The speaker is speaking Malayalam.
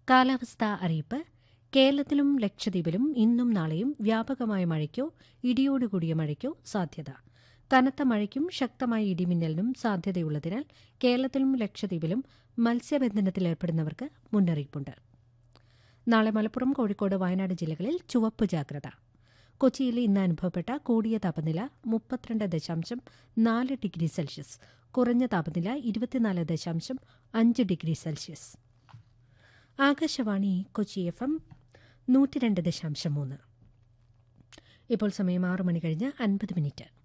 കാലാവസ്ഥാ അറിയിപ്പ് കേരളത്തിലും ലക്ഷദ്വീപിലും ഇന്നും നാളെയും വ്യാപകമായ മഴയ്ക്കോ ഇടിയോടുകൂടിയ മഴയ്ക്കോ സാധ്യത കനത്ത മഴയ്ക്കും ശക്തമായ ഇടിമിന്നലിനും സാധ്യതയുള്ളതിനാൽ കേരളത്തിലും ലക്ഷദ്വീപിലും മത്സ്യബന്ധനത്തിലേർപ്പെടുന്നവർക്ക് മുന്നറിയിപ്പുണ്ട് നാളെ മലപ്പുറം കോഴിക്കോട് വയനാട് ജില്ലകളിൽ ചുവപ്പ് ജാഗ്രത കൊച്ചിയിൽ ഇന്ന് അനുഭവപ്പെട്ട കൂടിയ താപനില മുപ്പത്തിരണ്ട് ദശാംശം നാല് ഡിഗ്രി സെൽഷ്യസ് കുറഞ്ഞ താപനില ഇരുപത്തിനാല് ദശാംശം അഞ്ച് degree Celsius Akashvani Kochi F M നൂറ്റി രണ്ട് ദശാംശം മൂന്ന് ഇപ്പോൾ സമയം ആറ് മണി കഴിഞ്ഞ് അൻപത് മിനിറ്റ്